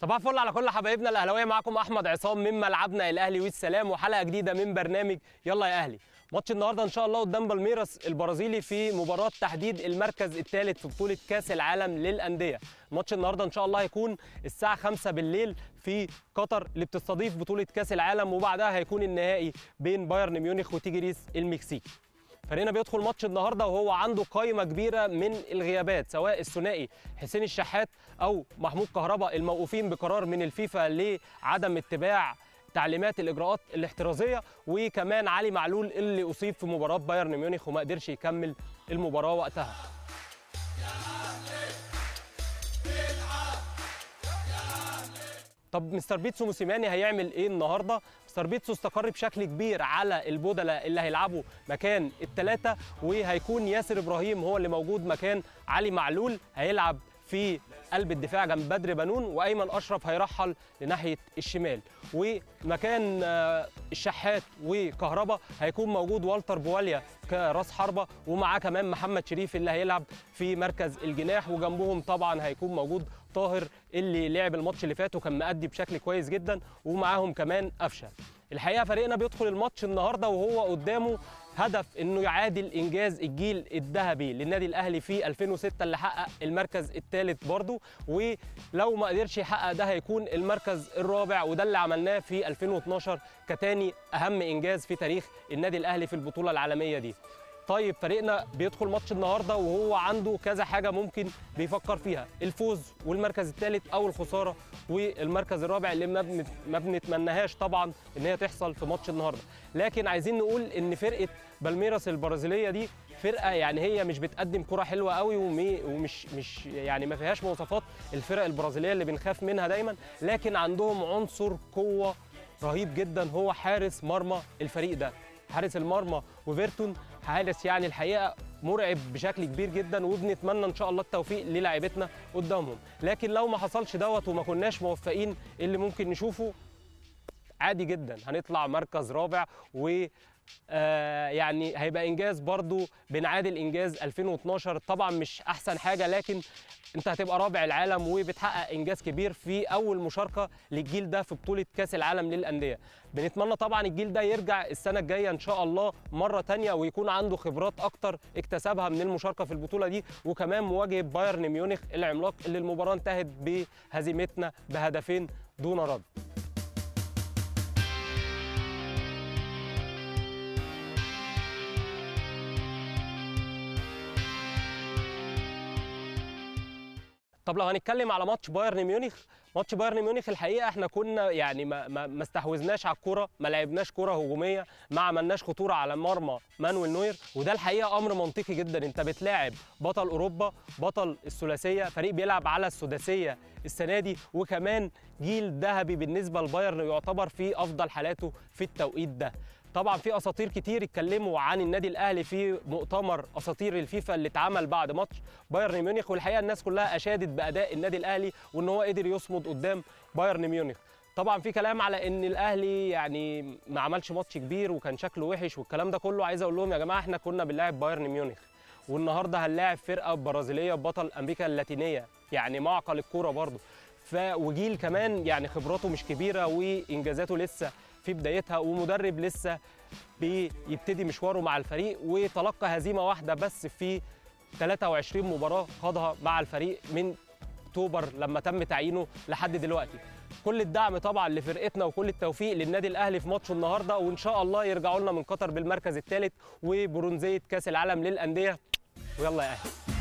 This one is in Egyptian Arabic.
صباح الفل على كل حبايبنا الاهلاويه معاكم احمد عصام من ملعبنا الاهلي والسلام وحلقه جديده من برنامج يلا يا اهلي ماتش النهارده ان شاء الله قدام بالميراس البرازيلي في مباراه تحديد المركز الثالث في بطوله كاس العالم للانديه ماتش النهارده ان شاء الله هيكون الساعه 5 بالليل في قطر اللي بتستضيف بطوله كاس العالم وبعدها هيكون النهائي بين بايرن ميونخ وتيجريس المكسيكي فريقنا بيدخل ماتش النهارده وهو عنده قائمه كبيره من الغيابات سواء الثنائي حسين الشحات او محمود كهربا الموقوفين بقرار من الفيفا لعدم اتباع تعليمات الاجراءات الاحترازيه وكمان علي معلول اللي اصيب في مباراه بايرن ميونخ وما قدرش يكمل المباراه وقتها طب مستر بيتسو موسيماني هيعمل ايه النهارده؟ مستر بيتسو استقر بشكل كبير على البودلة اللي هيلعبوا مكان الثلاثه وهيكون ياسر ابراهيم هو اللي موجود مكان علي معلول هيلعب في قلب الدفاع جنب بدر بنون وايمن اشرف هيرحل لناحيه الشمال ومكان الشحات وكهربا هيكون موجود والتر بواليا كراس حربه ومعاه كمان محمد شريف اللي هيلعب في مركز الجناح وجنبهم طبعا هيكون موجود طاهر اللي لعب الماتش اللي فات وكان مأدي بشكل كويس جدا ومعاهم كمان قفشه الحقيقه فريقنا بيدخل الماتش النهارده وهو قدامه هدف انه يعادل انجاز الجيل الذهبي للنادي الاهلي في 2006 اللي حقق المركز الثالث برضه ولو ما قدرش يحقق ده هيكون المركز الرابع وده اللي عملناه في 2012 كتاني اهم انجاز في تاريخ النادي الاهلي في البطوله العالميه دي طيب فريقنا بيدخل ماتش النهارده وهو عنده كذا حاجه ممكن بيفكر فيها الفوز والمركز الثالث او الخساره والمركز الرابع اللي ما بنتمناهاش طبعا ان هي تحصل في ماتش النهارده لكن عايزين نقول ان فرقه بالميراس البرازيليه دي فرقه يعني هي مش بتقدم كره حلوه قوي ومش مش يعني ما فيهاش مواصفات الفرق البرازيليه اللي بنخاف منها دايما لكن عندهم عنصر قوه رهيب جدا هو حارس مرمى الفريق ده حارس المرمى وفيرتون حارس يعني الحقيقه مرعب بشكل كبير جدا وبنتمنى ان شاء الله التوفيق للاعيبتنا قدامهم لكن لو ما حصلش دوت وما كناش موفقين اللي ممكن نشوفه عادي جدا هنطلع مركز رابع و آه يعني هيبقى انجاز برضو بنعادل انجاز 2012 طبعا مش احسن حاجه لكن انت هتبقى رابع العالم وبتحقق انجاز كبير في اول مشاركه للجيل ده في بطوله كاس العالم للانديه بنتمنى طبعا الجيل ده يرجع السنه الجايه ان شاء الله مره تانية ويكون عنده خبرات اكتر اكتسبها من المشاركه في البطوله دي وكمان مواجهه بايرن ميونخ العملاق اللي المباراه انتهت بهزيمتنا بهدفين دون رد طب لو هنتكلم على ماتش بايرن ميونخ ماتش بايرن ميونخ الحقيقه احنا كنا يعني ما ما, ما استحوذناش على الكره ما لعبناش كره هجوميه ما عملناش خطوره على مرمى مانويل نوير وده الحقيقه امر منطقي جدا انت بتلاعب بطل اوروبا بطل الثلاثيه فريق بيلعب على السداسيه السنه دي وكمان جيل ذهبي بالنسبه لبايرن يعتبر في افضل حالاته في التوقيت ده طبعا في اساطير كتير اتكلموا عن النادي الاهلي في مؤتمر اساطير الفيفا اللي اتعمل بعد ماتش بايرن ميونخ والحقيقه الناس كلها اشادت باداء النادي الاهلي وان هو قدر يصمد قدام بايرن ميونخ طبعا في كلام على ان الاهلي يعني ما عملش ماتش كبير وكان شكله وحش والكلام ده كله عايز اقول لهم يا جماعه احنا كنا بنلاعب بايرن ميونخ والنهارده هنلاعب فرقه برازيليه بطل امريكا اللاتينيه يعني معقل الكوره برضه ف وجيل كمان يعني خبراته مش كبيره وانجازاته لسه في بدايتها ومدرب لسه بيبتدي مشواره مع الفريق وتلقى هزيمه واحده بس في 23 مباراه خاضها مع الفريق من اكتوبر لما تم تعيينه لحد دلوقتي كل الدعم طبعا لفرقتنا وكل التوفيق للنادي الاهلي في ماتش النهارده وان شاء الله يرجعوا لنا من قطر بالمركز الثالث وبرونزيه كاس العالم للانديه ويلا يا اهلي